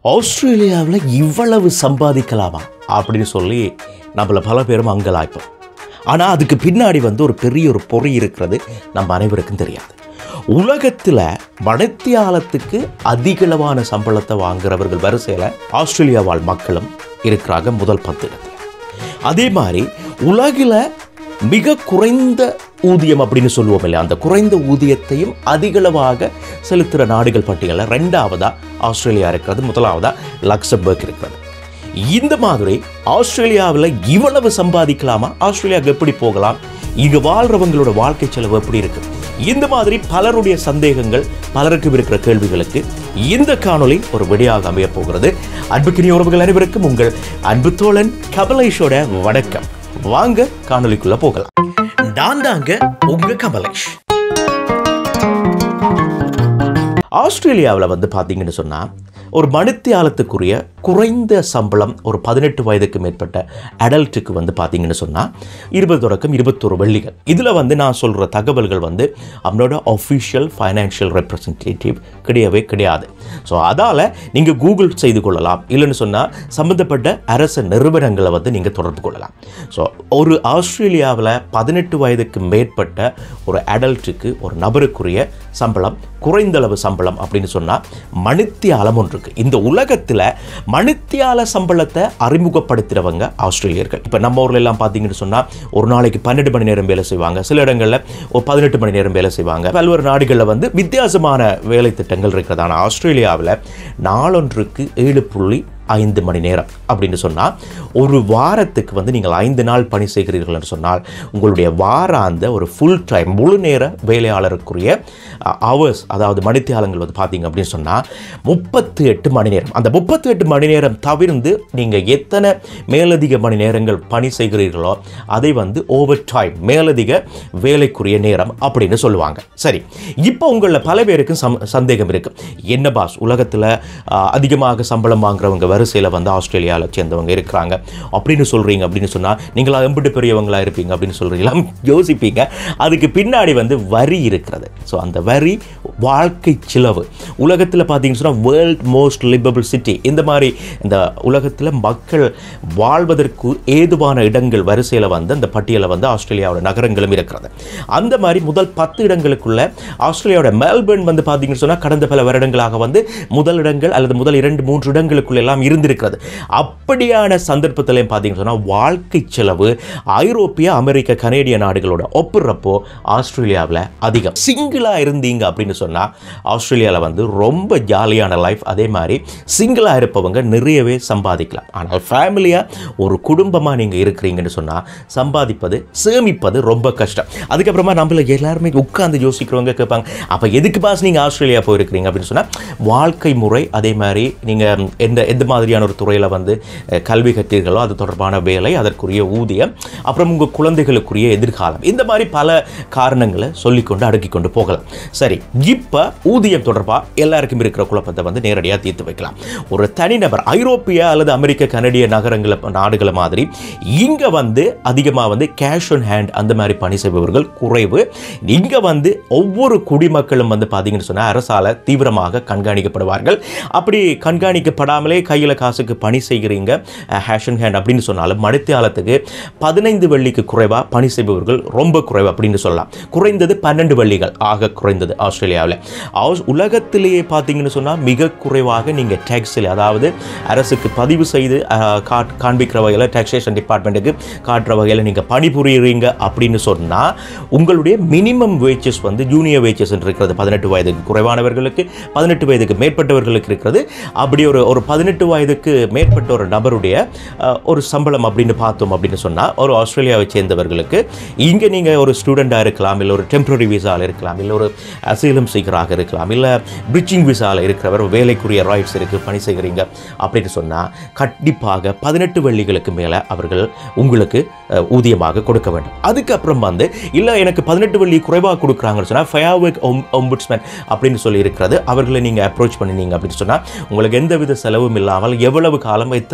ஆஸ்திரேலியாவில் இவ்வளவு சம்பாதிக்கலாமா அப்படின்னு சொல்லி நம்மள பல பேரும் அங்கலாய்ப்போம் ஆனால் அதுக்கு பின்னாடி வந்து ஒரு பெரிய ஒரு பொறி இருக்கிறது நம்ம அனைவருக்கும் தெரியாது உலகத்தில் மணித்தியாலத்துக்கு அதிகளவான சம்பளத்தை வாங்குறவர்கள் வரிசையில் ஆஸ்திரேலியா வாழ் மக்களும் இருக்கிறாங்க முதல் பத்து இடத்துல அதே மாதிரி உலகில் மிக குறைந்த ஊதியம் அப்படின்னு சொல்லுவோம் இல்லையா அந்த குறைந்த ஊதியத்தையும் அதிகளவாக செலுத்துகிற நாடுகள் பட்டியலில் ரெண்டாவதா ஆஸ்திரேலியா இருக்கிறது முதலாவதா லக்சம்பர்க் இருக்கிறது இந்த மாதிரி ஆஸ்திரேலியாவில் இவ்வளவு சம்பாதிக்கலாமா ஆஸ்திரேலியாவுக்கு எப்படி போகலாம் இங்கே வாழ்றவங்களோட வாழ்க்கை செலவு எப்படி இருக்கு இந்த மாதிரி பலருடைய சந்தேகங்கள் பலருக்கு இருக்கிற கேள்விகளுக்கு இந்த காணொளி ஒரு விடையாக அமைய போகிறது அன்புக்கினிய உறவுகள் அனைவருக்கும் உங்கள் அன்பு தோழன் கமலேஷோட வணக்கம் வாங்க காணொளிக்குள்ள போகலாம் நான் தாங்க உங்க கமலேஷ் ஆஸ்திரேலியாவில் வந்து பார்த்தீங்கன்னு சொன்னால் ஒரு மணித்தியாலத்துக்குரிய குறைந்த சம்பளம் ஒரு பதினெட்டு வயதுக்கு மேற்பட்ட அடல்ட்டுக்கு வந்து பார்த்தீங்கன்னு சொன்னால் இருபது தொடக்கம் இருபத்தொரு வெள்ளிகள் இதில் வந்து நான் சொல்கிற தகவல்கள் வந்து அவனோட அஃபிஷியல் ஃபைனான்ஷியல் ரெப்ரசன்டேட்டிவ் கிடையவே கிடையாது ஸோ அதால் நீங்கள் கூகுள் செய்து கொள்ளலாம் இல்லைன்னு சொன்னால் சம்மந்தப்பட்ட அரசு நிறுவனங்களை வந்து நீங்கள் தொடர்பு கொள்ளலாம் ஸோ ஒரு ஆஸ்திரேலியாவில் பதினெட்டு வயதுக்கு மேற்பட்ட ஒரு அடல்ட்டுக்கு ஒரு நபருக்குரிய சம்பளம் குறைந்தளவு சம்பளம் அப்படின்னு சொன்னால் மணித்தியாலம் ஒன்று இருக்கு இந்த உலகத்தில் மணித்தியால சம்பளத்தை அறிமுகப்படுத்துகிறவங்க ஆஸ்திரேலியர்கள் இப்போ நம்ம ஊர்ல எல்லாம் பார்த்தீங்கன்னு சொன்னால் ஒரு நாளைக்கு பன்னெண்டு மணி நேரம் வேலை செய்வாங்க சில இடங்களில் ஒரு பதினெட்டு மணி நேரம் வேலை செய்வாங்க பல்வேறு நாடுகளில் வந்து வித்தியாசமான வேலை திட்டங்கள் இருக்கிறது ஆனால் ஆஸ்திரேலியாவில் நாளொன்றுக்கு ஏழு புள்ளி ஐந்து மணி நேரம் அப்படின்னு சொன்னால் ஒரு வாரத்துக்கு வந்து நீங்கள் ஐந்து நாள் பணி செய்கிறீர்கள் என்று சொன்னால் உங்களுடைய வாராந்த ஒரு ஃபுல் டைம் முழு நேர வேலையாளருக்குரிய ஹவர்ஸ் அதாவது மணித்தியாலங்கள் வந்து பார்த்தீங்க அப்படின்னு சொன்னால் முப்பத்து எட்டு மணி நேரம் அந்த முப்பத்தி எட்டு மணி நேரம் தவிர்ந்து நீங்கள் எத்தனை மேலதிக மணி நேரங்கள் பணி செய்கிறீர்களோ அதை வந்து ஓவர் டைம் மேலதிக வேலைக்குரிய நேரம் அப்படின்னு சொல்லுவாங்க சரி இப்போ உங்களில் பல பேருக்கு சம் சந்தேகம் இருக்கு என்ன பாஸ் உலகத்தில் அதிகமாக சம்பளம் வாங்குறவங்க வரிசையில் வந்து ஆஸ்திரேலியாவில் சேர்ந்தவங்க இருக்கிறாங்க அப்படின்னு சொல்கிறீங்க அப்படின்னு சொன்னால் நீங்களா எம்பிட்டு பெரியவங்களா இருப்பீங்க அப்படின்னு சொல்கிறீங்களா யோசிப்பீங்க அதுக்கு பின்னாடி வந்து வரி இருக்கிறது ஸோ அந்த வரி வாழ்க்கை செலவு உலகத்தில் பார்த்தீங்கன்னு சொன்னால் வேர்ல்ட் மோஸ்ட் லிவபிள் சிட்டி இந்த மாதிரி இந்த உலகத்தில் மக்கள் வாழ்வதற்கு ஏதுவான இடங்கள் வரிசையில் வந்து அந்த பட்டியலில் வந்து ஆஸ்திரேலியாவோட நகரங்களும் இருக்கிறது அந்த மாதிரி முதல் பத்து இடங்களுக்குள்ள ஆஸ்திரேலியாவோட மெல்பர்ன் வந்து பார்த்தீங்கன்னு சொன்னால் கடந்த பல வருடங்களாக வந்து முதல் இடங்கள் அல்லது முதல் இரண்டு மூன்று இடங்களுக்குள்ள எல்லாம் இருந்திருக்கிறது அப்படியான சந்தர்ப்பத்திலையும் பார்த்தீங்கன்னு சொன்னால் வாழ்க்கை செலவு ஐரோப்பிய அமெரிக்க கனேடிய நாடுகளோட ஒப்புறப்போ ஆஸ்திரேலியாவில் அதிகம் சிங்கிளாக இருந்தீங்க அப்படின்னு சொன்னால் ஆஸ்திரேலியாவில் வந்து ரொம்ப ஜாலியான லைஃப் அதே மாதிரி சிங்கிளாக இருப்பவங்க நிறையவே சம்பாதிக்கலாம் ஆனால் ஃபேமிலியாக ஒரு குடும்பமாக நீங்கள் இருக்கிறீங்கன்னு சொன்னால் சம்பாதிப்பது சேமிப்பது ரொம்ப கஷ்டம் அதுக்கப்புறமா நம்மள எல்லாருமே உட்காந்து யோசிக்கிறவங்க கேட்பாங்க அப்போ எதுக்கு பாஸ் நீங்கள் ஆஸ்திரேலியா போயிருக்கிறீங்க அப்படின்னு சொன்னால் வாழ்க்கை முறை அதே மாதிரி நீங்கள் எந்த எந்த மாதிரியான ஒரு துறையில் வந்து அஹ், கல்வி கற்றீர்களோ அது தொடர்பான வேலை அதற்குரிய ஊதியம் அப்புறம் உங்கள் குழந்தைகளுக்குரிய எதிர்காலம் இந்த மாதிரி பல காரணங்களை சொல்லிக்கொண்டு அடுக்கிக் கொண்டு போகலாம் சரி இப்போ ஊதியம் தொடர்பாக எல்லாருக்கும் இருக்கிற குழப்பத்தை வந்து நேரடியாக தீர்த்து வைக்கலாம் ஒரு தனிநபர் ஐரோப்பிய அல்லது அமெரிக்க கனடிய நகரங்களை நாடுகளை மாதிரி இங்கே வந்து அதிகமாக வந்து கேஷ் ஆன் ஹேண்ட் அந்த மாதிரி பணி செய்பவர்கள் குறைவு இங்கே வந்து ஒவ்வொரு குடிமக்களும் வந்து பார்த்தீங்கன்னு சொன்னால் அரசால் தீவிரமாக கண்காணிக்கப்படுவார்கள் அப்படி கண்காணிக்கப்படாமலே கையில் காசுக்கு பணி செய்கிறீங்க ஹேஷ் அண்ட் ஹேண்ட் அப்படின்னு சொன்னாலும் மணித்தியாலத்துக்கு பதினைந்து வெள்ளிக்கு குறைவாக பணி செய்பவர்கள் ரொம்ப குறைவு அப்படின்னு சொல்லலாம் குறைந்தது பன்னெண்டு வெள்ளிகள் ஆக குறைந்தது ஆஸ்திரேலியாவில் ஆஸ் உலகத்திலேயே பார்த்தீங்கன்னு சொன்னால் மிக குறைவாக நீங்கள் டேக்ஸில் அதாவது அரசுக்கு பதிவு செய்து அஹ், காட் காண்பிக்கிற வகையில் டேக்ஸேஷன் டிபார்ட்மெண்ட்டுக்கு காட்டுற வகையில் நீங்கள் பணிபுரியுறீங்க அப்படின்னு சொன்னால் உங்களுடைய மினிமம் வேஜஸ் வந்து ஜூனியர் வேஜஸ் இருக்கிறது பதினெட்டு வயதுக்கு குறைவானவர்களுக்கு பதினெட்டு வயதுக்கு மேற்பட்டவர்களுக்கு இருக்கிறது அப்படி ஒரு ஒரு பதினெட்டு வயதுக்கு மேற்பட்ட ஒரு நபருடைய அஹ், ஒரு சம்பளம் அப்படின்னு பார்த்தோம் அப்படின்னு சொன்னால் ஒரு ஆஸ்திரேலியாவை சேர்ந்தவர்களுக்கு இங்கே நீங்கள் ஒரு ஸ்டூடெண்ட்டாக இருக்கலாம் இல்லை ஒரு டெம்பரரி விசாவில் இருக்கலாம் இல்லை ஒரு அசைலம் சீக்கராக இருக்கலாம் இல்லை பிரிட்ஜிங் விசாவில் இருக்கிறவர் வேலைக்குரிய ரைட்ஸ் இருக்குது பணி செய்கிறீங்க அப்படின்னு சொன்னால் கண்டிப்பாக பதினெட்டு வெள்ளிகளுக்கு மேலே அவர்கள் உங்களுக்கு அஹ், ஊதியமாக கொடுக்க வேண்டும் அதுக்கப்புறம் வந்து இல்லை எனக்கு பதினெட்டு வெள்ளி குறைவாக கொடுக்குறாங்கன்னு சொன்னால் ஃபயாவிக் ஒம்புட்ஸ்மேன் அப்படின்னு சொல்லி இருக்கிறது அவர்களை நீங்கள் அப்ரோச் பண்ணினீங்க அப்படின்னு சொன்னால் உங்களுக்கு எந்தவித செலவும் இல்லாமல் எவ்வளவு காலம் எத்தனை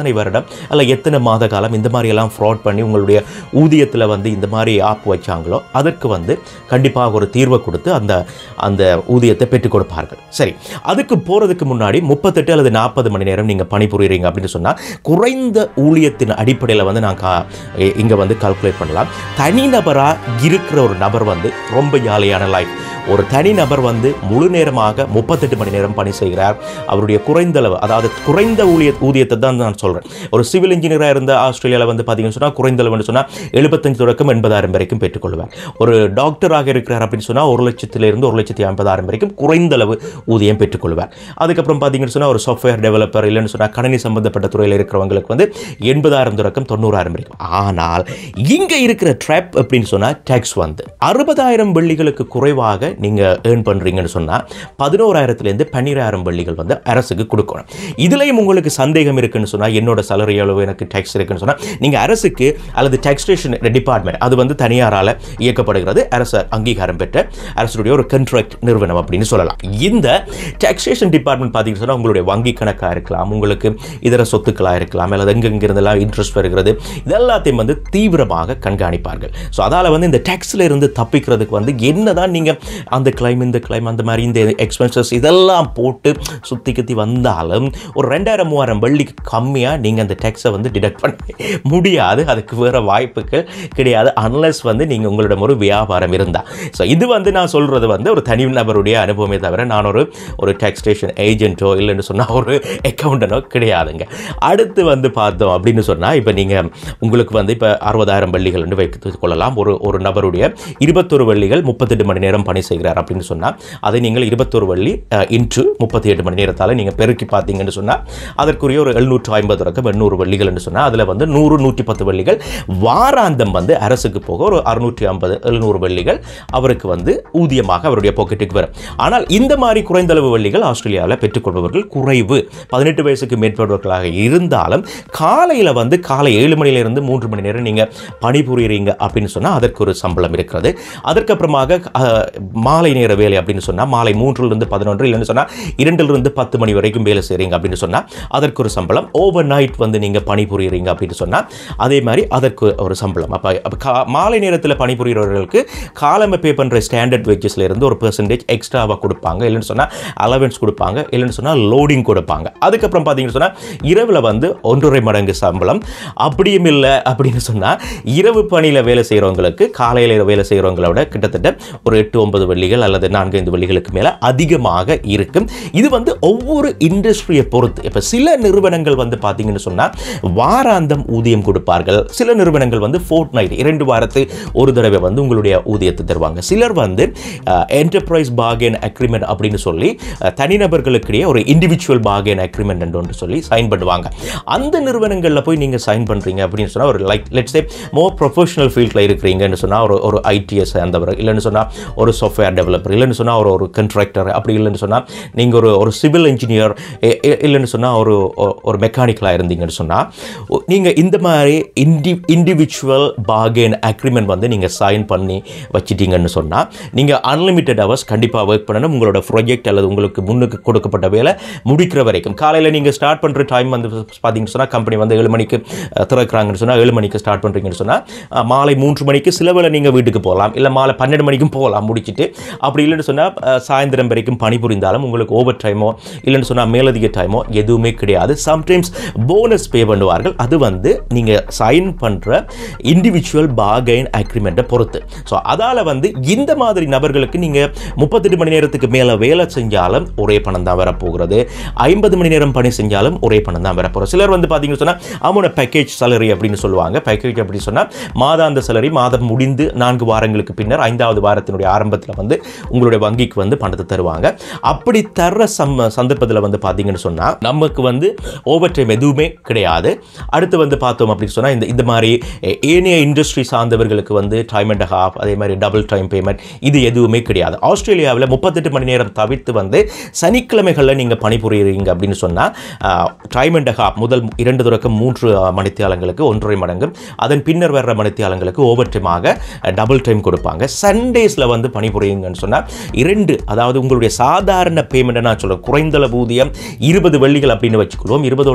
எத்தனை வருடம் அல்ல எத்தனை மாத காலம் இந்த மாதிரி எல்லாம் ஃப்ராட் பண்ணி உங்களுடைய ஊதியத்தில் வந்து இந்த மாதிரி ஆப் வச்சாங்களோ அதற்கு வந்து கண்டிப்பாக ஒரு தீர்வை கொடுத்து அந்த அந்த ஊதியத்தை பெற்றுக் கொடுப்பார்கள் சரி அதுக்கு போகிறதுக்கு முன்னாடி முப்பத்தெட்டு அல்லது நாற்பது மணி நேரம் நீங்கள் பணிபுரியுறீங்க அப்படின்னு சொன்னால் குறைந்த ஊழியத்தின் அடிப்படையில் வந்து நான் கா இங்கே வந்து கால்குலேட் பண்ணலாம் தனிநபராக இருக்கிற ஒரு நபர் வந்து ரொம்ப ஜாலியான லைஃப் ஒரு தனிநபர் வந்து முழு நேரமாக முப்பத்தெட்டு மணி நேரம் பணி செய்கிறார் அவருடைய குறைந்த அளவு அதாவது குறைந்த ஊழிய ஊதியத்தை தான் நான் சொல்கிறேன் ஒரு சிவில் இன்ஜினியராக இருந்த ஆஸ்திரேலியாவில் வந்து பார்த்தீங்கன்னு சொன்னால் குறைந்த அளவுன்னு சொன்னால் எழுபத்தஞ்சு தொடக்கம் எண்பதாயிரம் வரைக்கும் பெற்றுக்கொள்வார் ஒரு டாக்டராக இருக்கிறார் அப்படின்னு சொன்னால் ஒரு லட்சத்திலிருந்து ஒரு லட்சத்தி ஐம்பதாயிரம் வரைக்கும் குறைந்த அளவு ஊதியம் பெற்றுக்கொள்வார் அதுக்கப்புறம் பார்த்தீங்கன்னு சொன்னால் ஒரு சாஃப்ட்வேர் டெவலப்பர் இல்லைன்னு சொன்னால் கணினி சம்பந்தப்பட்ட துறையில் இருக்கிறவங்களுக்கு வந்து எண்பதாயிரம் தொடக்கம் தொண்ணூறாயிரம் வரைக்கும் ஆனால் இங்கே இருக்கிற ட்ராப் அப்படின்னு சொன்னால் டேக்ஸ் வந்து அறுபதாயிரம் வெள்ளிகளுக்கு குறைவாக நீங்கள் ஏர்ன் பண்ணுறீங்கன்னு சொன்னால் பதினோராயிரத்துலேருந்து பன்னிராயிரம் வெள்ளிகள் வந்து அரசுக்கு கொடுக்கணும் இதுலேயும் உங்களுக்கு சந்தேகம் இருக்குன்னு சொன்னால் என்னோட salary அளவு எனக்கு டேக்ஸ் இருக்குன்னு சொன்னால் நீங்கள் அரசுக்கு அல்லது டேக்ஸ்டேஷன் டிபார்ட்மெண்ட் அது வந்து தனியாரால் இயக்கப்படுகிறது அரசு அங்கீகாரம் பெற்ற அரசுடைய ஒரு கண்ட்ராக்ட் நிறுவனம் அப்படின்னு சொல்லலாம் இந்த டேக்ஸேஷன் டிபார்ட்மெண்ட் பார்த்தீங்கன்னு சொன்னால் உங்களுடைய வங்கி கணக்காக இருக்கலாம் உங்களுக்கு இதர சொத்துக்களாக இருக்கலாம் அல்லது எங்கெங்கிருந்தெல்லாம் இன்ட்ரெஸ்ட் வருகிறது இதெல்லாத்தையும் வந்து தீவிரமாக கண்காணிப்பார்கள் ஸோ அதால் வந்து இந்த டேக்ஸில் இருந்து தப்பிக்கிறதுக்கு வந்து என்னதான் நீங்கள் அந்த கிளைம் இந்த கிளைம் அந்த மாதிரி இந்த எக்ஸ்பென்சஸ் இதெல்லாம் போட்டு சுற்றி கத்தி வந்தாலும் ஒரு ரெண்டாயிரம் மூவாயிரம் வெள்ளிக்கு கம்மியாக நீங்கள் அந்த டேக்ஸை வந்து டிடக்ட் பண்ண முடியாது அதுக்கு வேறு வாய்ப்புகள் கிடையாது அன்லெஸ் வந்து நீங்கள் உங்களிடம் ஒரு வியாபாரம் இருந்தால் ஸோ இது வந்து நான் சொல்கிறது வந்து ஒரு தனி நபருடைய அனுபவமே தவிர நான் ஒரு ஒரு டேக்ஸ்டேஷன் ஏஜென்ட்டோ இல்லைன்னு சொன்னால் ஒரு அக்கௌண்டனோ கிடையாதுங்க அடுத்து வந்து பார்த்தோம் அப்படின்னு சொன்னால் இப்போ நீங்கள் உங்களுக்கு வந்து இப்போ அறுபதாயிரம் வெள்ளிகள் என்று வைத்துக் கொள்ளலாம் ஒரு ஒரு நபருடைய இருபத்தொரு வெள்ளிகள் முப்பத்தெட்டு மணி நேரம் பணி செய்கிறார் அப்படின்னு சொன்னால் அதை நீங்கள் இருபத்தொரு வள்ளி இன்ற்று முப்பத்தி எட்டு மணி நேரத்தால் நீங்கள் பெருக்கி பார்த்தீங்கன்னு சொன்னால் அதற்குரிய ஒரு எழுநூற்று ஐம்பது ரக்கம் எண்ணூறு வள்ளிகள் என்று சொன்னால் அதில் வந்து நூறு நூற்றி பத்து வள்ளிகள் வாராந்தம் வந்து அரசுக்கு போக ஒரு அறுநூற்றி ஐம்பது எழுநூறு வள்ளிகள் அவருக்கு வந்து ஊதியமாக அவருடைய பாக்கெட்டுக்கு வரும் ஆனால் இந்த மாதிரி குறைந்தளவு வள்ளிகள் ஆஸ்திரேலியாவில் பெற்றுக்கொள்பவர்கள் குறைவு பதினெட்டு வயசுக்கு மேற்பட்டவர்களாக இருந்தாலும் காலையில் வந்து காலை ஏழு மணியிலிருந்து மூன்று மணி நேரம் நீங்கள் பணிபுரியுறீங்க அப்படின்னு சொன்னால் அதற்கு ஒரு சம்பளம் இருக்கிறது அதற்கப்புறமாக அஹ், மாலை நேர வேலை அப்படின்னு சொன்னால் மாலை மூன்றிலிருந்து பதினொன்று இல்லைன்னு சொன்னால் இரண்டிலிருந்து பத்து மணி வரைக்கும் வேலை செய்கிறீங்க அப்படின்னு சொன்னால் அதற்கு ஒரு சம்பளம் ஓவர் நைட் வந்து நீங்கள் பணிபுரியுறீங்க அப்படின்னு சொன்னால் அதே மாதிரி அதற்கு ஒரு சம்பளம் அப்போ அப்போ கா மாலை நேரத்தில் பணிபுரிகிறவர்களுக்கு காலமை பே பண்ணுற ஸ்டாண்டர்ட் வேஜஸ்ல இருந்து ஒரு பெர்சன்டேஜ் எக்ஸ்ட்ராவாக கொடுப்பாங்க இல்லைன்னு சொன்னால் அலவன்ஸ் கொடுப்பாங்க இல்லைன்னு சொன்னால் லோடிங் கொடுப்பாங்க அதுக்கப்புறம் பார்த்தீங்கன்னு சொன்னால் இரவில் வந்து ஒன்றரை மடங்கு சம்பளம் அப்படியும் இல்லை அப்படின்னு சொன்னால் இரவு பணியில் வேலை செய்கிறவங்களுக்கு காலையில் வேலை செய்கிறவங்களோட கிட்டத்தட்ட ஒரு எட்டு ஒன்பது வெள்ளிகள் அல்லது நான்கு ஐந்து வெள்ளிகளுக்கு மேலே அதிகமாக இருக்கும் இது வந்து ஒவ்வொரு இண்டஸ்ட்ரியை பொறுத்து இப்போ சில நிறுவனங்கள் வந்து பார்த்தீங்கன்னு சொன்னால் வாராந்தம் ஊதியம் கொடுப்பார்கள் சில நிறுவனங்கள் வந்து ஃபோர்ட் நைட் இரண்டு வாரத்து ஒரு தடவை வந்து உங்களுடைய ஊதியத்தை தருவாங்க சிலர் வந்து என்டர்பிரைஸ் பார்கென் அக்ரிமெண்ட் அப்படின்னு சொல்லி அஹ், தனிநபர்களுக்கிடையே ஒரு இண்டிவிஜுவல் பார்கென் அக்ரிமெண்ட் என்று ஒன்று சொல்லி சைன் பண்ணுவாங்க அந்த நிறுவனங்களில் போய் நீங்கள் சைன் பண்ணுறீங்க அப்படின்னு சொன்னால் ஒரு like let's say more professional ஃபீல்டில் இருக்கிறீங்கன்னு சொன்னால் ஒரு ஒரு ஐடிஎஸ் சேர்ந்தவர் இல்லைன்னு சொன்னால் ஒரு சாஃப்ட்வேர் டெவலப்பர் இல்லைன்னு சொன்னால் ஒரு ஒரு கண்ட்ராக்டர் அப்படி இல்லைன்னு சொன்னால் நீங்கள் ஒரு ஒரு சிவில் இன்ஜினியர் இல்லைன்னு சொன்னால் ஒரு ஒ- ஒரு மெக்கானிக்கலாக இருந்தீங்கன்னு சொன்னால் நீங்கள் இந்த மாதிரி இண்டி இண்டிவிஜுவல் பார்கென் அக்ரிமெண்ட் வந்து நீங்கள் சைன் பண்ணி வச்சிட்டீங்கன்னு சொன்னால் நீங்கள் அன்லிமிட்டெட் ஹவர்ஸ் கண்டிப்பாக ஒர்க் பண்ணணும் உங்களோட ப்ராஜெக்ட் அல்லது உங்களுக்கு முன்னுக்கு கொடுக்கப்பட்ட வேலை முடிக்கிற வரைக்கும் காலையில் நீங்கள் ஸ்டார்ட் பண்ணுற டைம் வந்து பார்த்தீங்கன்னு சொன்னால் கம்பெனி வந்து ஏழு மணிக்கு அஹ், திறக்கிறாங்கன்னு சொன்னால் ஏழு மணிக்கு ஸ்டார்ட் பண்ணுறீங்கன்னு சொன்னால் அஹ், மாலை மூன்று மணிக்கு சில வேளை நீங்கள் வீட்டுக்கு போகலாம் இல்லை மாலை பன்னெண்டு மணிக்கும் போகலாம் முடிச்சிட்டு அப்படி இல்லைன்னு சொன்னால் அஹ், சாயந்தரம் வரைக்கும் பணிபுரிந்தாலும் உங்களுக்கு ஓவர் டைமோ இல்லைன்னு சொன்னால் மேலதிக டைமோ எதுவுமே கிடையாது சம்டைம்ஸ் போனஸ் பே பண்ணுவார்கள் அது வந்து நீங்கள் சைன் பண்ணுற இண்டிவிஜுவல் பார்கைன் அக்ரிமெண்ட்டை பொறுத்து ஸோ அதால் வந்து இந்த மாதிரி நபர்களுக்கு நீங்கள் முப்பத்தெட்டு மணி நேரத்துக்கு மேலே வேலை செஞ்சாலும் ஒரே பணம் தான் வரப்போகிறது ஐம்பது மணி நேரம் பணி செஞ்சாலும் ஒரே பணம் தான் வரப்போகிறது சிலர் வந்து பார்த்தீங்கன்னு சொன்னால் அவனோட பேக்கேஜ் salary அப்படின்னு சொல்லுவாங்க பேக்கேஜ் அப்படி சொன்னால் மாதாந்த salary மாதம் முடிந்து நான்கு வாரங்களுக்கு பின்னர் ஐந்தாவது வாரத்தினுடைய ஆரம்பத்தில் வந்து உங்களுடைய வங்கிக்கு வந்து பணத்தை தருவாங்க அப்படி தர்ற சம் சந்தர்ப்பத்தில் வந்து பார்த்தீங்கன்னு சொன்னால் நமக்கு வந்து ஓவர் டைம் எதுவுமே கிடையாது அடுத்து வந்து பார்த்தோம் அப்படின்னு சொன்னால் இந்த இந்த மாதிரி எ- ஏனைய இண்டஸ்ட்ரி சார்ந்தவர்களுக்கு வந்து டைம் அண்ட் ஹாஃப் அதே மாதிரி டபுள் டைம் பேமெண்ட் இது எதுவுமே கிடையாது ஆஸ்திரேலியாவில் முப்பத்தெட்டு மணி நேரம் தவிர்த்து வந்து சனிக்கிழமைகளில் நீங்கள் பணிபுரியுறீங்க அப்படின்னு சொன்னால் டைம் அண்ட் ஹாஃப் முதல் இரண்டு தொடக்கம் மூன்று அஹ், மணித்தியாலங்களுக்கு ஒன்றரை மடங்கு அதன் பின்னர் வர்ற மணித்தியாலங்களுக்கு ஓவர் டைமாக டபுள் டைம் கொடுப்பாங்க சண்டேஸில் வந்து பணிபுரியுங்கன்னு சொன்னால் இரண்டு அதாவது உங்களுடைய சாதாரண பேமெண்ட்டை நான் சொல்கிறேன் குறைந்தளவு ஊதியம் இருபது வெள்ளிகள் அப்படின்னு வச்சுக்கொள்வோம் இருபதோட இரண்டு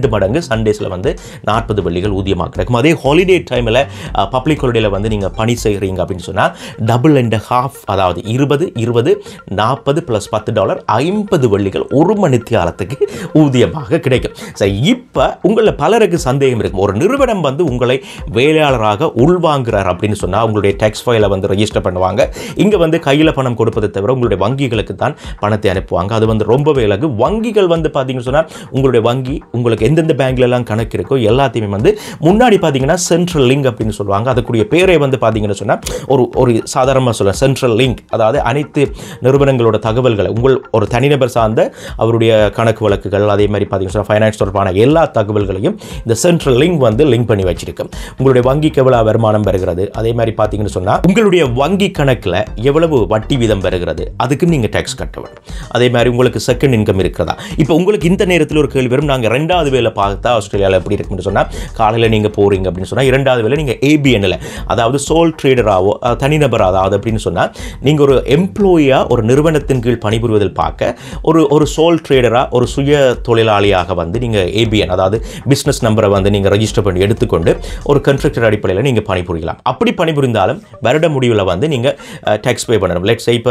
ரெண்டு மடங்கு சண்டேஸில் வந்து நாற்பது வெள்ளிகள் ஊதியமாக கிடைக்கும் அதே ஹாலிடே டைமில் பப்ளிக் ஹாலிடேயில் வந்து நீங்கள் பணி செய்கிறீங்க அப்படின்னு சொன்னால் டபுள் அண்ட் ஹாஃப் அதாவது இருபது இருபது நாற்பது ப்ளஸ் பத்து டாலர் ஐம்பது வெள்ளிகள் ஒரு மணித்தியாலத்துக்கு ஊதியமாக கிடைக்கும் சரி இப்போ உங்களில் பலருக்கு சந்தேகம் இருக்கும் ஒரு நிறுவனம் வந்து உங்களை வேலையாளராக உள்வாங்குறார் அப்படின்னு சொன்னால் உங்களுடைய டேக்ஸ் ஃபைலை வந்து ரெஜிஸ்டர் பண்ணுவாங்க இங்கே வந்து கையில் பணம் கொடுப்பதை தவிர உங்களுடைய வங்கிகளுக்கு தான் பணத்தை அனுப்புவாங்க அது வந்து ரொம்பவே இலகு வங்கிகள் வந்து பார்த்தீங்கன்னு சொன்னால் உங்களுடைய வங்கி உங்களுக்கு எந்தெந்த பேங்க்லலாம் கணக்கு இருக்கோ எல்லாத்தையுமே வந்து முன்னாடி பார்த்தீங்கன்னா சென்ட்ரல் லிங்க் அப்படின்னு சொல்லுவாங்க அதுக்குரிய பேரே வந்து பார்த்தீங்கன்னு சொன்னால் ஒரு ஒரு சாதாரணமாக சொல்ல சென்ட்ரல் லிங்க் அதாவது அனைத்து நிறுவனங்களோட தகவல்களை உங்கள் ஒரு தனிநபர் சார்ந்த அவருடைய கணக்கு வழக்குகள் அதே மாதிரி பார்த்தீங்கன்னா ஃபைனான்ஸ் தொடர்பான எல்லா தகவல்களையும் இந்த சென்ட்ரல் லிங்க் வந்து லிங்க் பண்ணி வச்சிருக்கும் உங்களுடைய வங்கிக்கு எவ்வளவு வருமானம் வருகிறது அதே மாதிரி பார்த்தீங்கன்னு சொன்னால் உங்களுடைய வங்கி கணக்கில் எவ்வளவு வட்டி வீதம் வருகிறது அதுக்கு நீங்கள் டேக்ஸ் கட்ட வேணும் அதே மாதிரி உங்களுக்கு செகண்ட் இன்கம் இருக்கிறதா இப்போ உங்களுக்கு இந்த நேரத்தில் ஒரு கேள்வி வரும் நாங்கள் ரெண்டாவது வேலை பார்த்தா ஆஸ்திரேலியாவில் எப்படி இருக்கும்னு சொன்னால் காலையில் நீங்கள் போகிறீங்க அப்படின்னு சொன்னால் இரண்டாவது வேலை நீங்கள் ஏபிஎன்னில் அதாவது சோல் ட்ரேடராகவோ தனிநபர் அதாவது அப்படின்னு சொன்னால் நீங்கள் ஒரு எம்ப்ளாயியாக ஒரு நிறுவனத்தின் கீழ் பணிபுரிவதில் பார்க்க ஒரு ஒரு சோல் ட்ரேடராக ஒரு சுய தொழிலாளியாக வந்து நீங்கள் ஏபிஎன் அதாவது பிஸ்னஸ் நம்பரை வந்து நீங்கள் ரெஜிஸ்டர் பண்ணி எடுத்துக்கொண்டு ஒரு கன்ஸ்ட்ரக்டர் அடிப்படையில் நீங்கள் பணிபுரியலாம் அப்படி பணிபுரிந்தாலும் வருட முடிவில் வந்து நீங்கள் டேக்ஸ் பே பண்ணணும் லெட்ஸ் இப்போ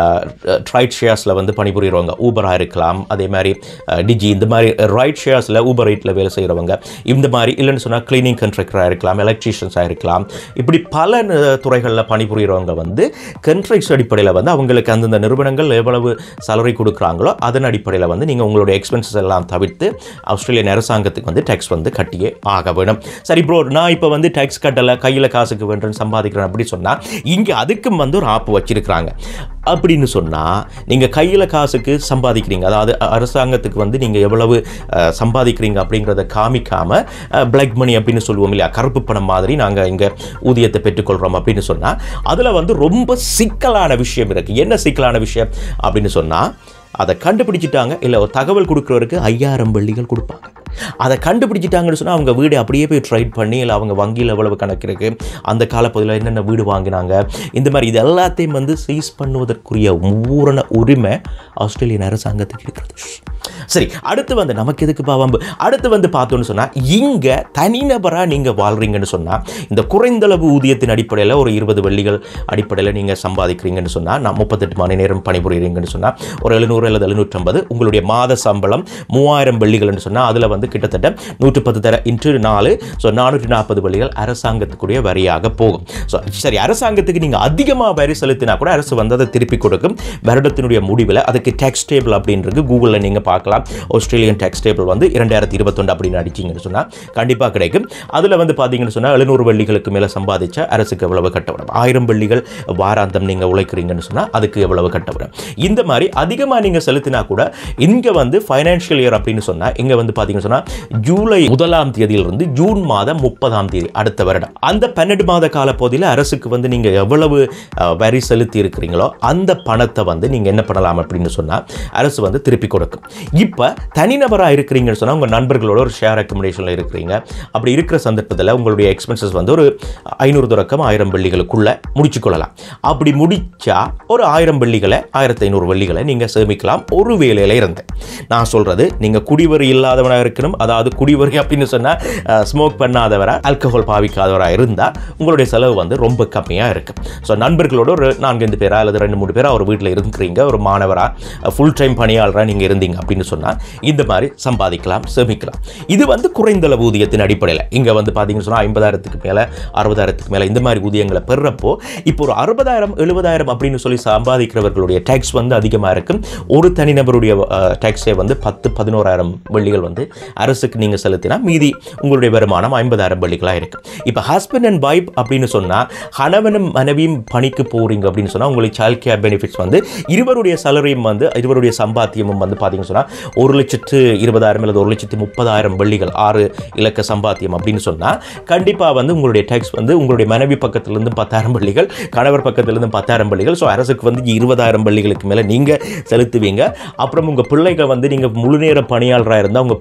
ரைட் ஷேர்ஸில் வந்து பணிபுரிகிறவங்க ஊபராக இருக்கலாம் அதே மாதிரி டிஜி இந்த மாதிரி ரைட் ஷேர்ஸில் ஊபர் ரைட்டில் வேலை செய்கிறவங்க இந்த மாதிரி இல்லைன்னு சொன்னால் கிளீனிங் கண்ட்ராக்டராக இருக்கலாம் எலக்ட்ரீஷியன்ஸாக இருக்கலாம் இப்படி பல துறைகளில் பணிபுரிகிறவங்க வந்து கண்ட்ராக்ட்ஸ் அடிப்படையில் வந்து அவங்களுக்கு அந்தந்த நிறுவனங்கள் எவ்வளவு salary கொடுக்குறாங்களோ அதன் அடிப்படையில் வந்து நீங்கள் உங்களுடைய எக்ஸ்பென்சஸ் எல்லாம் தவிர்த்து ஆஸ்திரேலியன் அரசாங்கத்துக்கு வந்து டேக்ஸ் வந்து கட்டியே ஆக வேணும் சரி ப்ரோ நான் இப்போ வந்து டேக்ஸ் கட்டலை கையில் காசுக்கு வேண்டுன்னு சம்பாதிக்கிறேன் அப்படி சொன்னால் இங்கே அதுக்கும் வந்து ஒரு ஆப்பு வச்சிருக்கிறாங்க அப்படின்னு சொன்னால் நீங்கள் கையில் காசுக்கு சம்பாதிக்கிறீங்க அதாவது அ- அரசாங்கத்துக்கு வந்து நீங்கள் எவ்வளவு அஹ், சம்பாதிக்கிறீங்க அப்படிங்கிறத காமிக்காமல் பிளாக் மணி அப்படின்னு சொல்லுவோம் இல்லையா கருப்பு பணம் மாதிரி நாங்கள் இங்கே ஊதியத்தை பெற்றுக்கொள்கிறோம் அப்படின்னு சொன்னால் அதில் வந்து ரொம்ப சிக்கலான விஷயம் இருக்குது என்ன சிக்கலான விஷயம் அப்படின்னு சொன்னால் அதை கண்டுபிடிச்சிட்டாங்க இல்லை ஒரு தகவல் கொடுக்குறவருக்கு ஐயாயிரம் வெள்ளிகள் கொடுப்பாங்க அதை கண்டுபிடிச்சிட்டாங்கன்னு சொன்னால் அவங்க வீடு அப்படியே போய் ட்ரைட் பண்ணி இல்லை அவங்க வங்கியில் எவ்வளவு கணக்கு இருக்கு அந்த காலப்பகுதியில் என்னென்ன வீடு வாங்கினாங்க இந்த மாதிரி இது எல்லாத்தையும் வந்து சீஸ் பண்ணுவதற்குரிய பூரண உரிமை ஆஸ்திரேலியன் அரசாங்கத்துக்கு இருக்கிறது சரி அடுத்து வந்து நமக்கு எதுக்கு பாவம்பு அடுத்து வந்து பார்த்தோன்னு சொன்னால் இங்கே தனிநபராக நீங்கள் வாழ்றீங்கன்னு சொன்னால் இந்த குறைந்தளவு ஊதியத்தின் அடிப்படையில் ஒரு இருபது வெள்ளிகள் அடிப்படையில் நீங்கள் சம்பாதிக்கிறீங்கன்னு சொன்னால் நான் முப்பத்தெட்டு மணி நேரம் பணிபுரியுறீங்கன்னு சொன்னால் ஒரு எழுநூறு அல்லது எழுநூற்றம்பது உங்களுடைய மாத சம்பளம் மூவாயிரம் வெள்ளிகள்னு சொன்னால் அதில் வந்து கிட்டத்தட்ட நூற்று பத்து தர இன்ட்டு நாலு ஸோ நானூற்றி நாற்பது வெள்ளிகள் அரசாங்கத்துக்குரிய வரியாக போகும் ஸோ சரி அரசாங்கத்துக்கு நீங்கள் அதிகமாக வரி செலுத்தினா கூட அரசு வந்து அதை திருப்பி கொடுக்கும் வருடத்தினுடைய முடிவில் அதுக்கு டேக்ஸ் டேபிள் அப்படின்றது கூகுளில் நீங்கள் பார்க்கலாம் ஆஸ்திரேலியன் டேக்ஸ் டேபிள் வந்து இரண்டாயிரத்தி இருபத்தொன்று அப்படின்னு அடிச்சிங்கன்னு சொன்னால் கண்டிப்பாக கிடைக்கும் அதில் வந்து பார்த்தீங்கன்னு சொன்னால் எழுநூறு வெள்ளிகளுக்கு மேலே சம்பாதிச்சா அரசுக்கு எவ்வளவு கட்ட வரும் ஆயிரம் வெள்ளிகள் வாராந்தம் நீங்கள் உழைக்கிறீங்கன்னு சொன்னால் அதுக்கு எவ்வளவு கட்ட வரும் இந்த மாதிரி அதிகமாக நீங்கள் செலுத்தினா கூட இங்கே வந்து ஃபைனான்ஷியல் இயர் அப்படின்னு சொன்னால் இங்கே வந்து பார்த்தீங்கன்னு சொன்னால் ஜூலை முதலாம் தேதியிலிருந்து ஜூன் மாதம் முப்பதாம் தேதி அடுத்த வருடம் அந்த பன்னெண்டு மாத காலப்பகுதியில் அரசுக்கு வந்து நீங்கள் எவ்வளவு அஹ், வரி செலுத்தி இருக்கிறீங்களோ அந்த பணத்தை வந்து நீங்கள் என்ன பண்ணலாம் அப்படின்னு சொன்னால் அரசு வந்து திருப்பி கொடுக்கும் இப்போ தனிநபராக இருக்கிறீங்கன்னு சொன்னால் உங்கள் நண்பர்களோட ஒரு ஷேர் அக்கமடேஷனில் இருக்கிறீங்க அப்படி இருக்கிற சந்தர்ப்பத்தில் உங்களுடைய எக்ஸ்பென்சஸ் வந்து ஒரு ஐநூறு தொடக்கம் ஆயிரம் வெள்ளிகளுக்குள்ள முடிச்சு கொள்ளலாம் அப்படி முடிச்சா ஒரு ஆயிரம் வெள்ளிகளை ஆயிரத்தி ஐநூறு வெள்ளிகளை நீங்கள் சேமிக்கலாம் ஒரு வேலையில் இருந்து நான் சொல்கிறது நீங்கள் குடிவரி இல்லாதவனாக இருக்கணும் அதாவது குடிவரி அப்படின்னு சொன்னால் ஸ்மோக் பண்ணாதவராக ஆல்கஹால் பாவிக்காதவராக இருந்தால் உங்களுடைய செலவு வந்து ரொம்ப கம்மியாக இருக்கும் ஸோ நண்பர்களோட ஒரு நான்கைந்து பேரா அல்லது ரெண்டு மூணு பேரா ஒரு வீட்டில் இருக்கிறீங்க ஒரு மாணவராக ஃபுல் டைம் பணியாளராக நீங்கள் இருந்தீங்க அப்படின்னு சொன்னால் இந்த மாதிரி சம்பாதிக்கலாம் சேமிக்கலாம் இது வந்து குறைந்தளவு ஊதியத்தின் அடிப்படையில் இங்கே வந்து பார்த்தீங்கன்னு சொன்னால் ஐம்பதாயிரத்துக்கு மேலே அறுபதாயிரத்துக்கு மேலே இந்த மாதிரி ஊதியங்களை பெறுறப்போ இப்போ ஒரு அறுபதாயிரம் எழுபதாயிரம் அப்படின்னு சொல்லி சம்பாதிக்கிறவர்களுடைய டேக்ஸ் வந்து அதிகமாக இருக்கும் ஒரு தனிநபருடைய டேக்ஸே வந்து பத்து பதினோராயிரம் வெள்ளிகள் வந்து அரசுக்கு நீங்கள் செலுத்தினா மீதி உங்களுடைய வருமானம் ஐம்பதாயிரம் வெள்ளிகளாக இருக்கும் இப்போ ஹஸ்பண்ட் அண்ட் வைஃப் அப்படின்னு சொன்னால் கணவனும் மனைவியும் பணிக்கு போகிறீங்க அப்படின்னு சொன்னால் உங்களுக்கு சைல்ட் கேர் பெனிஃபிட்ஸ் வந்து இருவருடைய சலரியும் வந்து இருவருடைய சம்பாத்தியமும் வந்து பார்த்தீங்கன்னு சொன்னால் ஒரு லட்சத்து இருபதாயிரம் அல்லது ஒரு லட்சத்து முப்பதாயிரம் வெள்ளிகள் ஆறு இலக்க சம்பாத்தியம் அப்படின்னு சொன்னால் கண்டிப்பாக வந்து உங்களுடைய டேக்ஸ் வந்து உங்களுடைய மனைவி பக்கத்துலேருந்து பத்தாயிரம் வெள்ளிகள் கணவர் பக்கத்துலேருந்து பத்தாயிரம் வெள்ளிகள் ஸோ அரசுக்கு வந்து இருபதாயிரம் வெள்ளிகளுக்கு மேலே நீங்கள் செலுத்துவீங்க அப்புறம் உங்கள் பிள்ளைகள் வந்து நீங்கள் முழு நேர பணியாளராக இருந்தால் உங்கள் பிள்ளைகளை கொண்டு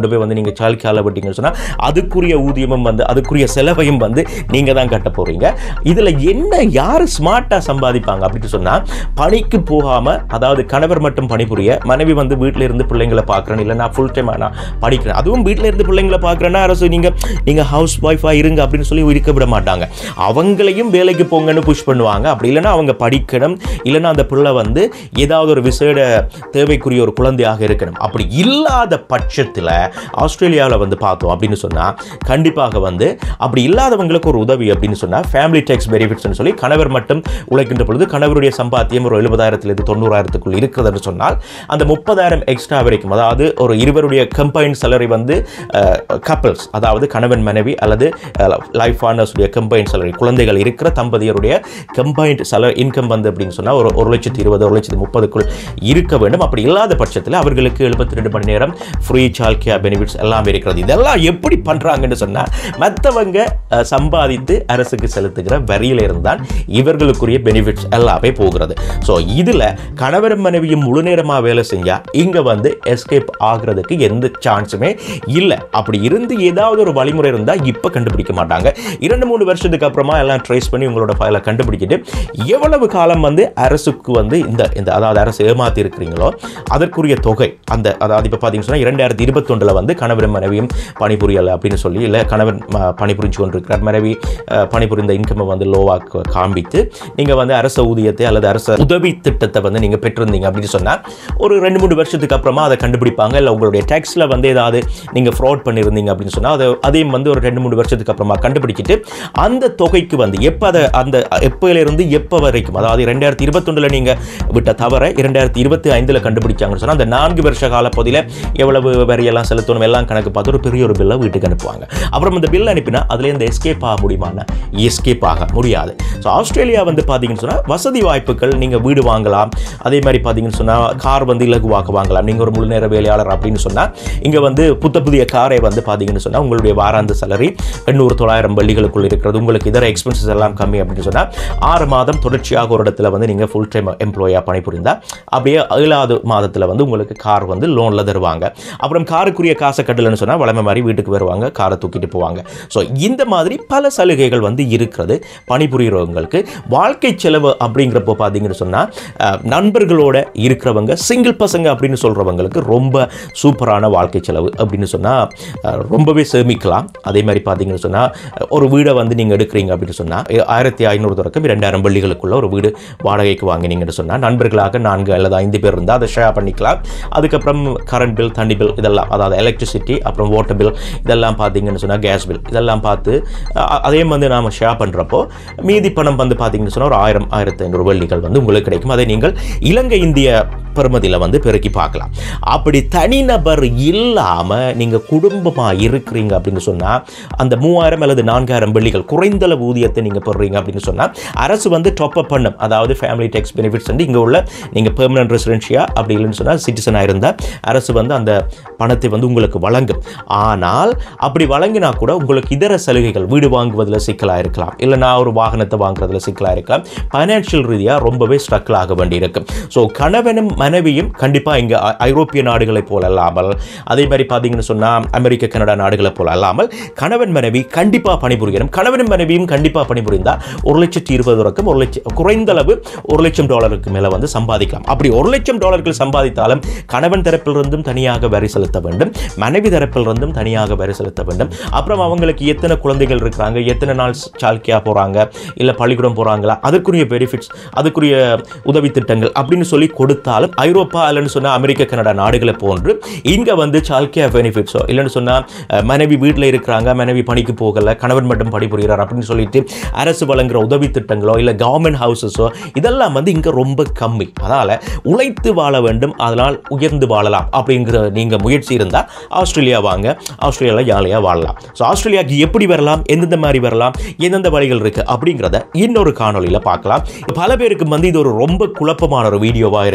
கொண்டு போய் வந்து நீங்கள் சால்கியாவில் விட்டீங்கன்னு சொன்னால் அதுக்குரிய ஊதியமும் வந்து அதுக்குரிய செலவையும் வந்து நீங்கள் தான் கட்ட போகிறீங்க இதில் என்ன யார் ஸ்மார்ட்டாக சம்பாதிப்பாங்க அப்படின்னு சொன்னால் பணிக்கு போகாமல் அதாவது கணவர் மட்டும் பணிபுரிய மனைவி வந்து வீட்டில் இருந்து பிள்ளைங்களை பார்க்குறேன் இல்லை நான் ஃபுல் டைம் நான் படிக்கிறேன் அதுவும் வீட்டில் இருந்து பிள்ளைங்களை பார்க்குறேன்னா அரசு நீங்கள் நீங்கள் ஹவுஸ் ஒய்ஃபாக இருங்க அப்படின்னு சொல்லி இருக்க விட மாட்டாங்க அவங்களையும் வேலைக்கு போங்கன்னு புஷ் பண்ணுவாங்க அப்படி இல்லைன்னா அவங்க படிக்கணும் இல்லைன்னா அந்த பிள்ளை வந்து ஏதாவது ஒரு விசேட தேவைக்குரிய ஒரு குழந்தையாக இருக்கணும் அப்படி இல்லாத பட்சத்தில் ஆஸ்திரேலியாவில் வந்து பார்த்தோம் அப்படின்னு சொன்னால் கண்டிப்பாக வந்து அப்படி இல்லாதவங்களுக்கு ஒரு உதவி அப்படின்னு சொன்னால் ஃபேமிலி டேக்ஸ் பெனிஃபிட்ஸ்னு சொல்லி கணவர் மட்டும் உழைக்கின்ற பொழுது கணவருடைய சம்பாத்தியம் ஒரு எழுபதாயிரத்திலிருந்து தொண்ணூறாயிரத்துக்குள் இருக்கிறதுன்னு சொன்னால் அந்த முப்பதாயிரம் எக்ஸ்ட்ரா வரைக்கும் அதாவது ஒரு இருவருடைய கம்பைன் salary வந்து கப்பல்ஸ் அதாவது கணவன் மனைவி அல்லது லைஃப் பார்ட்னர்ஸுடைய கம்பைன் salary குழந்தைகள் இருக்கிற தம்பதியருடைய கம்பைன்ட் salary இன்கம் வந்து அப்படின்னு சொன்னால் ஒரு ஒரு லட்சத்தி இருபது ஒரு லட்சத்தி முப்பதுக்குள் இருக்க வேண்டும் அப்படி இல்லாத பட்சத்தில் அவர்களுக்கு எழுபத்தி ரெண்டு மணி நேரம் ஃப்ரீ சால்கியா பெனிஃபிட்ஸ் எல்லாம் இருக்கிறது இதெல்லாம் எப்படி பண்ணுறாங்கன்னு சொன்னால் மற்றவங்க அஹ், சம்பாதித்து அரசுக்கு செலுத்துகிற வரியில இருந்தால் இவர்களுக்குரிய பெனிஃபிட்ஸ் எல்லாமே போகிறது ஸோ இதில் கணவரும் மனைவியும் முழு நேரமாக வேலை செஞ்சால் இங்கே வந்து எஸ்கேப் ஆகிறதுக்கு எந்த சான்ஸுமே இல்லை அப்படி இருந்து ஏதாவது ஒரு வழிமுறை இருந்தால் இப்போ கண்டுபிடிக்க மாட்டாங்க இரண்டு மூணு வருஷத்துக்கு அப்புறமா எல்லாம் ட்ரேஸ் பண்ணி உங்களோட ஃபைலை கண்டுபிடிச்சிட்டு எவ்வளவு காலம் வந்து அரசுக்கு வந்து இந்த இந்த அதாவது அரசு ஏமாத்தி இருக்கிறீங்களோ அதற்குரிய தொகை அந்த அதாவது இப்போ பார்த்தீங்கன்னு சொன்னால் இரண்டாயிரத்தி இருபத்தொன்றில் வந்து கணவரும் மனைவியும் பணிபுரியலை அப்படின்னு சொல்லி இல்லை கணவன் ம- பணிபுரிஞ்சு கொண்டிருக்கிறார் மனைவி அஹ், பணிபுரிந்த இன்கம்மை வந்து லோவாக காண்பித்து நீங்கள் வந்து அரச ஊதியத்தை அல்லது அரச உதவி திட்டத்தை வந்து நீங்கள் பெற்றிருந்தீங்க அப்படின்னு சொன்னால் ஒரு ரெண்டு மூணு வருஷத்துக்கு அப்புறமா அதை கண்டுபிடிப்பாங்க இல்லை உங்களுடைய டேக்ஸில் வந்து ஏதாவது நீங்கள் ஃப்ராட் பண்ணியிருந்தீங்க அப்படின்னு சொன்னால் அதை அதையும் வந்து ஒரு ரெண்டு மூணு வருஷத்துக்கு அப்புறமா கண்டுபிடிச்சிட்டு அந்த தொகைக்கு வந்து எப்போ அதை அந்த எப்போயிலிருந்து எப்போ வரைக்கும் அதாவது ரெண்டாயிரத்தி இருபத்தொன்னில் நீங்கள் விட்ட தவற இரண்டாயிரத்தி இருபத்தி ஐந்தில் கண்டுபிடிச்சாங்கன்னு சொன்னால் அந்த நான்கு வருஷ கால பகுதியில் எவ்வளவு வரியெல்லாம் செலுத்தணும் எல்லாம் கணக்கு பார்த்து ஒரு பெரிய ஒரு பில்லை வீட்டுக்கு அனுப்புவாங்க அப்புறம் இந்த பில் அனுப்பினா அதுலேருந்து எஸ்கேப் ஆக முடியுமான்னா எஸ்கேப் ஆக முடியாது ஸோ ஆஸ்திரேலியா வந்து பார்த்தீங்கன்னு சொன்னால் வசதி வாய்ப்புகள் நீங்கள் வீடு வாங்கலாம் அதே மாதிரி பார்த்தீங்கன்னு சொன்னால் கார் வந்து இலகுவாக வாங்கலாம் நீங்கள் ஒரு முழு நேர வேலையாளர் அப்படின்னு சொன்னால் இங்கே வந்து புத்த புதிய காரை வந்து பார்த்தீங்கன்னு சொன்னால் உங்களுடைய வாராந்த salary எண்ணூறு தொள்ளாயிரம் வள்ளிகளுக்குள் இருக்கிறது உங்களுக்கு இதர எக்ஸ்பென்சஸ் எல்லாம் கம்மி அப்படின்னு சொன்னால் ஆறு மாதம் தொடர்ச்சியாக ஒரு இடத்துல வந்து நீங்கள் ஃபுல் டைம் எம்ப்ளாயாக பணிபுரிந்தால் அப்படியே ஏழாவது மாதத்தில் வந்து உங்களுக்கு கார் வந்து லோனில் தருவாங்க அப்புறம் காருக்குரிய காசை கட்டலன்னு சொன்னால் வளமை மாதிரி வீட்டுக்கு வருவாங்க காரை தூக்கிட்டு போவாங்க ஸோ இந்த மாதிரி பல சலுகைகள் வந்து இருக்கிறது பணிபுரிகிறவங்களுக்கு வாழ்க்கை செலவு அப்படிங்கிறப்போ பார்த்தீங்கன்னு சொன்னால் நண்பர்களோட இருக்கிறவங்க சிங்கிள் பசங்க அப்படின்னு சொல்கிறவங்களுக்கு ரொம்ப சூப்பரான வாழ்க்கை செலவு அப்படின்னு சொன்னால் ரொம்பவே சேமிக்கலாம் அதே மாதிரி பார்த்தீங்கன்னு சொன்னால் ஒரு வீடை வந்து நீங்கள் எடுக்கிறீங்க அப்படின்னு சொன்னால் ஆயிரத்தி ஐநூறு தொடக்கம் இரண்டாயிரம் பள்ளிகளுக்குள்ள ஒரு வீடு வாடகைக்கு வாங்கினீங்கன்னு சொன்னால் நண்பர்களாக நான்கு அல்லது ஐந்து பேர் இருந்தால் அதை ஷேர் பண்ணிக்கலாம் அதுக்கப்புறம் கரண்ட் பில் தண்ணி பில் இதெல்லாம் அதாவது எலக்ட்ரிசிட்டி அப்புறம் வாட்டர் பில் இதெல்லாம் பார்த்தீங்கன்னு சொன்னால் கேஸ் பில் இதெல்லாம் பார்த்து அ- அதையும் வந்து நாம் ஷேர் பண்ணுறப்போ மீதி பணம் வந்து பார்த்தீங்கன்னு சொன்னால் ஒரு ஆயிரம் ஆயிரத்தி ஐநூறு வெள்ளிகள் வந்து உங்களுக்கு கிடைக்கும் அதை நீங்கள் இலங்கை இந்திய பெருமதியில் வந்து பெருக்கி பார்க்கலாம் அப்படி தனிநபர் இல்லாமல் நீங்கள் குடும்பமாக இருக்கிறீங்க அப்படின்னு சொன்னால் அந்த மூவாயிரம் அல்லது நான்காயிரம் வெள்ளிகள் குறைந்தளவு ஊதியத்தை நீங்கள் பெறுறீங்க அப்படின்னு சொன்னால் அரசு வந்து டாப் அப் பண்ணும் அதாவது ஃபேமிலி டேக்ஸ் பெனிஃபிட்ஸ் வந்து இங்கே உள்ள நீங்கள் பெர்மனன்ட் ரெசிடென்ஷியா அப்படி இல்லைன்னு சொன்னால் சிட்டிசனாக இருந்தால் அரசு வந்து அந்த பணத்தை வந்து உங்களுக்கு வழங்கும் ஆனால் அப்படி வழங்கினா கூட உங்களுக்கு இதர சலுகைகள் வீடு வாங்குவதில் சிக்கலாக இருக்கலாம் இல்லை நான் ஒரு வாகனத்தை வாங்குறதுல சிக்கலாக இருக்கலாம் ஃபைனான்ஷியல் ரீதியாக ரொம்பவே ஸ்ட்ரகிள் ஆக வேண்டியிருக்கும் ஸோ கணவனும் மனைவியும் கண்டிப்பாக இங்கே ஐரோப்பிய நாடுகளைப் போல அல்லாமல் அதே மாதிரி பார்த்தீங்கன்னு சொன்னால் அமெரிக்க கனடா நாடுகளைப் போல அல்லாமல் கணவன் மனைவி கண்டிப்பாக பணிபுரியணும் கணவனும் மனைவியும் கண்டிப்பாக பணிபுரிந்தால் ஒரு லட்சத்தி இருபது வரைக்கும் ஒரு லட்சம் குறைந்தளவு ஒரு லட்சம் டாலருக்கு மேலே வந்து சம்பாதிக்கலாம் அப்படி ஒரு லட்சம் டாலர்கள் சம்பாதித்தாலும் கணவன் தரப்பிலிருந்தும் தனியாக வரி செலுத்த வேண்டும் மனைவி தரப்பிலிருந்தும் தனியாக வரி செலுத்த வேண்டும் அப்புறம் அவங்களுக்கு எத்தனை குழந்தைகள் இருக்கிறாங்க எத்தனை நாள் சால்கியா போகிறாங்க இல்லை பள்ளிக்கூடம் போகிறாங்களா அதற்குரிய பெனிஃபிட்ஸ் அதுக்குரிய உதவி திட்டங்கள் அப்படின்னு சொல்லி கொடுத்தாலும் ஐரோப்பா இல்லைன்னு சொன்னால் அமெரிக்க கனடா நாடுகளை போன்று இங்கே வந்து சால்கியா பெனிஃபிட்ஸோ இல்லைன்னு சொன்னால் மனைவி வீட்டில் இருக்கிறாங்க மனைவி பணிக்கு போகலை கணவன் மட்டும் பணிபுரிகிறார் அப்படின்னு சொல்லிட்டு அரசு வழங்குற உதவி திட்டங்களோ இல்லை கவர்மெண்ட் ஹவுசஸோ இதெல்லாம் வந்து இங்கே ரொம்ப கம்மி அதனால் உழைத்து வாழ வேண்டும் அதனால் உயர்ந்து வாழலாம் அப்படிங்கிற நீங்கள் முயற்சி இருந்தால் ஆஸ்திரேலியா வாங்க ஆஸ்திரேலியாவில் ஜாலியாக வாழலாம் ஸோ ஆஸ்திரேலியாவுக்கு எப்படி வரலாம் எந்தெந்த மாதிரி வரலாம் எந்தெந்த வழிகள் இருக்குது அப்படிங்கிறத இன்னொரு காணொளியில் பார்க்கலாம் பல பேருக்கு வந்து இது ஒரு ரொம்ப குழப்பமான ஒரு வீடியோவாக இருக்கும் என்ன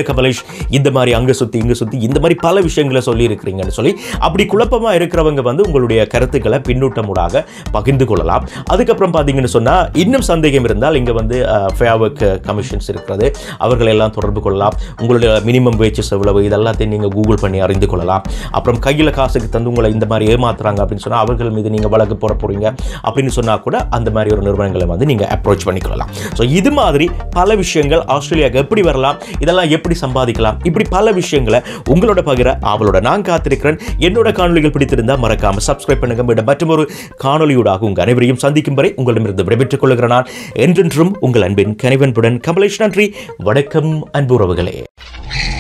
என்ன கமலேஷ் இந்த மாதிரி அங்கே சுற்றி இங்கே சுற்றி இந்த மாதிரி பல விஷயங்களை சொல்லியிருக்கிறீங்கன்னு சொல்லி அப்படி குழப்பமாக இருக்கிறவங்க வந்து உங்களுடைய கருத்துக்களை பின்னூட்டமுடாக பகிர்ந்து கொள்ளலாம் அதுக்கப்புறம் பார்த்தீங்கன்னு சொன்னால் இன்னும் சந்தேகம் இருந்தால் இங்கே வந்து ஃபேவர்க் கமிஷன்ஸ் இருக்கிறது அவர்களை எல்லாம் தொடர்பு கொள்ளலாம் உங்களுடைய மினிமம் வேச்சஸ் எவ்வளவு இதெல்லாத்தையும் நீங்கள் கூகுள் பண்ணி அறிந்து கொள்ளலாம் அப்புறம் கையில் காசுக்கு தந்து உங்களை இந்த மாதிரி ஏமாத்துறாங்க அப்படின்னு சொன்னால் அவர்கள் மீது நீங்கள் வழக்கு போட போகிறீங்க அப்படின்னு சொன்னால் கூட அந்த மாதிரி ஒரு நிறுவனங்களை வந்து நீங்கள் அப்ரோச் பண்ணிக்கொள்ளலாம் ஸோ இது மாதிரி பல விஷயங்கள் ஆஸ்திரேலியாவுக்கு எப்படி வரலாம் இதெல்லாம் எப்படி சம்பாதிக்கலாம் இப்படி பல விஷயங்களை உங்களோட பகிர அவளோட நான் காத்திருக்கிறேன் என்னோட காணொலிகள் பிடித்திருந்தால் மறக்காம சப்ஸ்கிரைப் பண்ணுங்க மீண்டும் மற்றொரு காணொலியூடாக உங்கள் அனைவரையும் சந்திக்கும் வரை உங்களிடமிருந்து விடைபெற்றுக் கொள்கிற நான் என்றென்றும் உங்கள் அன்பின் கனிவன்புடன் கமலேஷ் நன்றி வணக்கம் அன்புறவுகளே